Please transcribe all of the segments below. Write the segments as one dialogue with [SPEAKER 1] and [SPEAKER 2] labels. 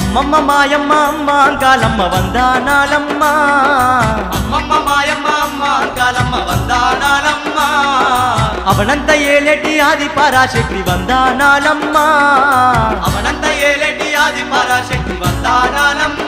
[SPEAKER 1] అమ్మమ్మ మాయమ్మ అమ్మ అంకాలమ్మ వందానాలమ్మ
[SPEAKER 2] అమ్మమ్మ మాయమ్మ అమ్మ అంకాలమ్మ వందానాలమ్మ
[SPEAKER 1] అవనంత ఏలేటి ఆది పరాశక్తి వందానాలమ్మ
[SPEAKER 2] అవనంత ఏలేటి ఆది పరాశక్తి వందానాలమ్మ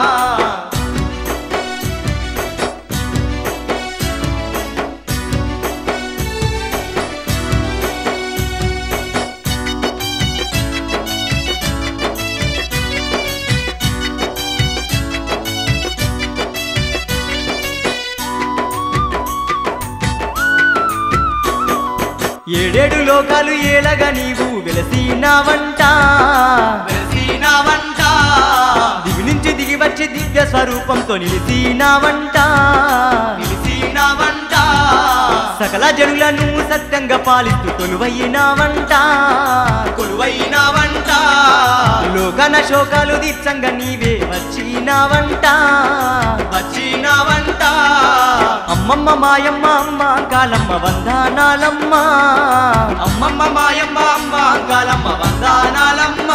[SPEAKER 1] ఏడేడు లోకాలు ఏలగా నీవు వెలసినావంట
[SPEAKER 2] వెలిసినావంట
[SPEAKER 1] దివి నుంచి దిగి వచ్చి దివ్య స్వరూపంతో నిలిచినావంట
[SPEAKER 2] నిలిసినావంట
[SPEAKER 1] సకల జనులను సత్యంగా పాలిస్తూ కొలువయ్యినావంట
[SPEAKER 2] కొలువైనావంట
[SPEAKER 1] లోకన శోకాలు దీప్సంగా నీవే వచ్చినావంట
[SPEAKER 2] వచ్చినావంట
[SPEAKER 1] అమ్మమ్మ మాయమ్మ అమ్మ కాలమ్మ వందానాలమ్మ
[SPEAKER 2] అమ్మమ్మ మాయమ్మ అమ్మ అంకాలమ్మ వందానాలమ్మ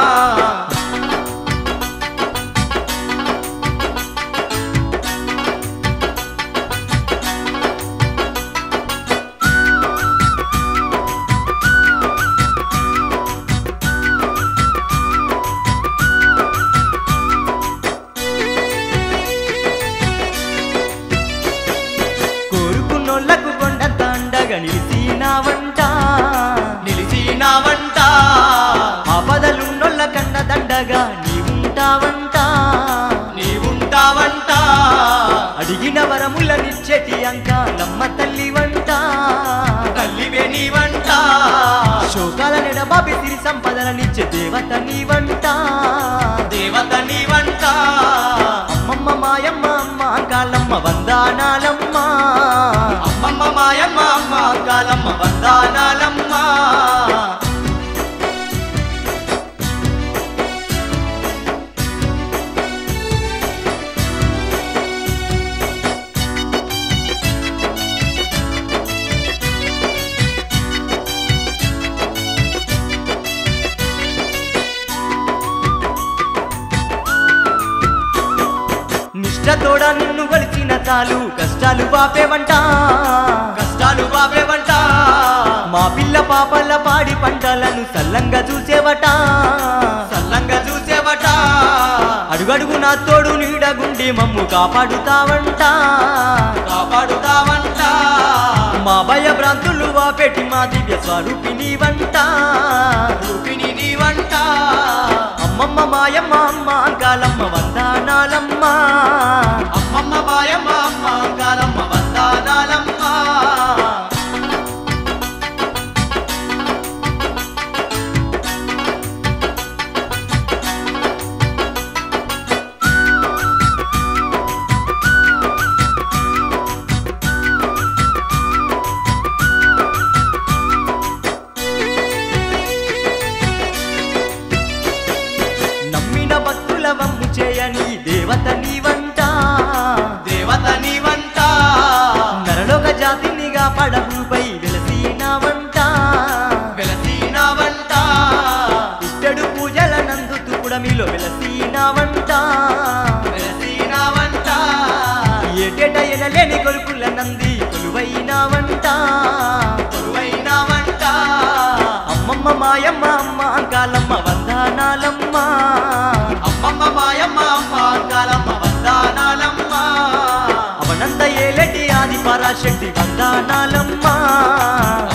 [SPEAKER 1] కోరుకున్నోళ్లకు కొండంత అండగా నిలిచినావంట
[SPEAKER 2] నిలిచినావంట
[SPEAKER 1] ఆపదలున్నోళ్ళ కన్న దండగా నీవుంటావంట
[SPEAKER 2] నీవుంటావంట
[SPEAKER 1] అడిగిన వరముల నిచ్చెటి అంకాలమ్మ తల్లి వంట
[SPEAKER 2] తల్లివే నీవంట
[SPEAKER 1] శోకాల నెడబాబి సిరి సంపదలనిచ్చే దేవత నీవంట
[SPEAKER 2] దేవత నీవంట
[SPEAKER 1] అమ్మమ్మ మాయమ్మ అమ్మ కాలమ్మ వందానాలమ్మ
[SPEAKER 2] అమ్మమ్మ మాయమ్మ అమ్మ అంకాలమ్మ వందానాలమ్మ
[SPEAKER 1] నిష్ఠతోడ నిన్ను కొలిచిన చాలు కష్టాలు బాపేవంట
[SPEAKER 2] కష్టాలు బాబేవంట
[SPEAKER 1] మా పిల్ల పాపల పాడి పంటలను సల్లంగా చూసేవట
[SPEAKER 2] సల్లంగా చూసేవట
[SPEAKER 1] అడుగడుగు నా తోడు నీడగుండి మమ్ము కాపాడుతావంట
[SPEAKER 2] కాపాడుతావంట
[SPEAKER 1] మా భయ భ్రాంతులు వాపెట్టి మా దివ్య స్వరూపిణి వంట
[SPEAKER 2] రూపిణి నీవంట
[SPEAKER 1] అమ్మమ్మ మాయమ్మ అమ్మ కాలమ్మ వందానాలమ్మ
[SPEAKER 2] అమ్మమ్మ మాయమ్మ అమ్మ అంకాలమ్మ వందానాలమ్మ
[SPEAKER 1] నమ్మిన భక్తుల వమ్ము చేయని దేవత నీ వంట
[SPEAKER 2] దేవత నీవంట
[SPEAKER 1] నరలోక జాతినిగా పడవుపై వెలసిన వంట
[SPEAKER 2] వెలసినావంట
[SPEAKER 1] ఇట్టడు పూజల నందు తుకుడమిలో వెలసిన వంట
[SPEAKER 2] వెలసినావంట
[SPEAKER 1] ఏటేట ఎనలేని కొలుకుల నంది కొలువైన వంట
[SPEAKER 2] కొలువైనావంట
[SPEAKER 1] అమ్మమ్మ మాయమ్మ అమ్మ కాలమ్మ వందనాలమ్మ
[SPEAKER 2] అమ్మమ్మ మాయమ్మ అమ్మ అంకాలమ్మ వందానాలమ్మ
[SPEAKER 1] అవనంద ఏలటి ఆది పరాశక్తి వందనాలమ్మ